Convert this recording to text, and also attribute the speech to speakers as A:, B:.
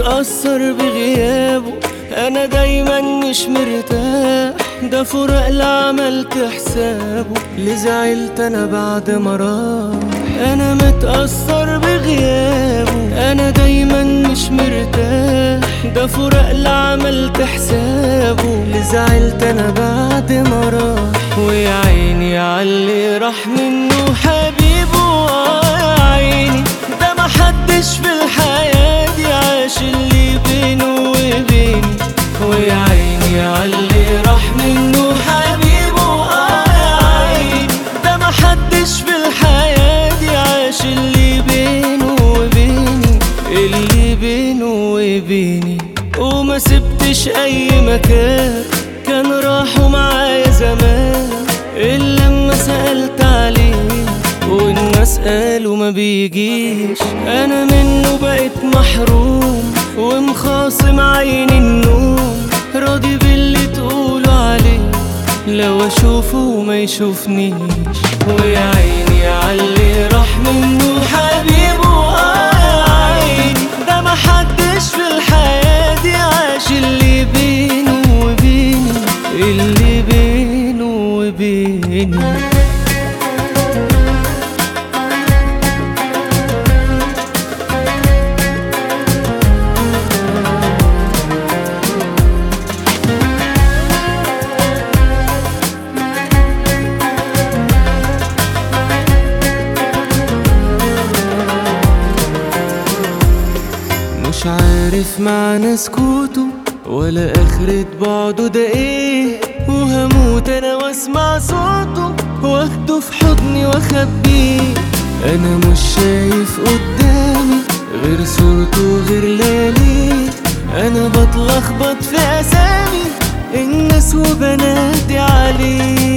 A: متأثر بغيابه أنا دايما مش مرتاح ده فراق لا عملت حسابه اللي زعلت أنا بعد ما راح أنا متأثر بغيابه أنا دايما مش مرتاح ده فراق لا عملت حسابه اللي زعلت أنا بعد ما راح ويا عيني عاللي راح منه حبيبه آه يا عيني ده محدش في الحياة دي عاش اللي بينه وبيني ويا عيني عاللي راح منه حبيبه آه يا عيني ده محدش في الحياة دي عاش اللي بينه وبيني اللي بينه وبيني وما سبتش أي مكان كان راحوا معايا زمان إلا لما سألت عليه والناس قالوا ما بيجيش انا منه بقيت محروم ومخاصم عيني النوم راضي باللي تقولوا عليه لو اشوفه ما يشوفنيش ويا عيني عاللي راح منه حبيبه آه يا عيني ده محدش في الحياة دي عاش اللي بينه وبيني اللي بينه وبيني مش عارف معنى سكوته ولا آخرة بعده ده ايه وهموت انا واسمع صوته واخده في حضني واخبيه انا مش شايف قدامي غير صورته غير لياليه انا بتلخبط في اسامي الناس وبنادي عليه